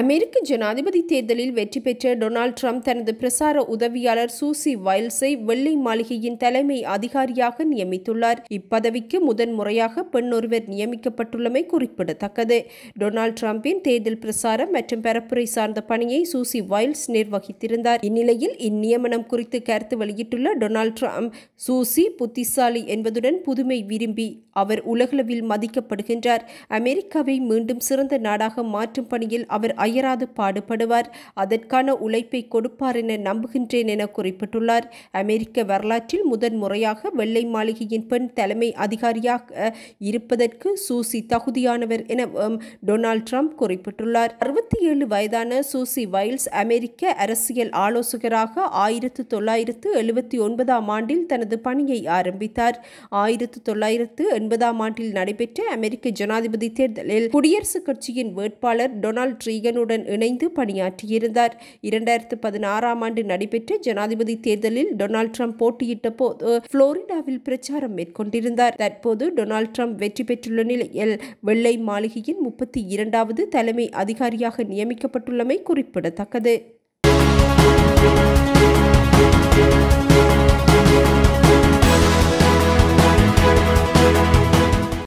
அமெரிக்க ஜனாதிபதி தேர்தலில் வெற்றி பெற்ற டொனால்ட் ட்ரம்ப் தனது பிரசார உதவியாளர் சூசி வைல்ஸை வெள்ளை மாளிகையின் தலைமை அதிகாரியாக நியமித்துள்ளார் இப்பதவிக்கு முதன் முறையாக பெண் ஒருவர் நியமிக்கப்பட்டுள்ளமை குறிப்பிடத்தக்கது டொனால்ட் ட்ரம்பின் தேர்தல் பிரசாரம் மற்றும் பரப்புரை சார்ந்த பணியை சூசி வைல்ஸ் நிர்வகித்திருந்தார் இந்நிலையில் இந்நியமனம் குறித்து கருத்து வெளியிட்டுள்ள டொனால்ட் ட்ரம்ப் சூசி புத்திசாலி என்பதுடன் புதுமை விரும்பி அவர் உலகளவில் மதிக்கப்படுகின்றார் அமெரிக்காவை மீண்டும் சிறந்த நாடாக மாற்றும் பணியில் அவர் அயராது பாடுபடுவார் அதற்கான உழைப்பை கொடுப்பார் என நம்புகின்றேன் என குறிப்பிட்டுள்ளார் அமெரிக்க வரலாற்றில் முதன் முறையாக வெள்ளை மாளிகையின் பெண் தலைமை அதிகாரியாக இருப்பதற்கு சூசி தகுதியானவர் என டொனால்ட் ட்ரம்ப் குறிப்பிட்டுள்ளார் அறுபத்தி ஏழு வயதான சூசி வைல்ஸ் அமெரிக்க அரசியல் ஆலோசகராக ஆயிரத்து தொள்ளாயிரத்து எழுபத்தி ஒன்பதாம் ஆண்டில் தனது பணியை ஆரம்பித்தார் ஆயிரத்து தொள்ளாயிரத்து எண்பதாம் ஆண்டில் நடைபெற்ற அமெரிக்க ஜனாதிபதி தேர்தலில் குடியரசுக் கட்சியின் வேட்பாளர் டொனால்ட் ரீகனுடன் இணைந்து பணியாற்றியிருந்தார் இரண்டாயிரத்து பதினாறாம் ஆண்டு நடைபெற்ற ஜனாதிபதி தேர்தலில் டொனால்ட் ட்ரம்ப் போட்டியிட்ட போது புளோரிடாவில் பிரச்சாரம் மேற்கொண்டிருந்தார் தற்போது டொனால்ட் ட்ரம்ப் வெற்றி பெற்றுள்ள நிலையில் வெள்ளை மாளிகையின் முப்பத்தி இரண்டாவது தலைமை அதிகாரியாக நியமிக்கப்பட்டுள்ளமை குறிப்பிடத்தக்கது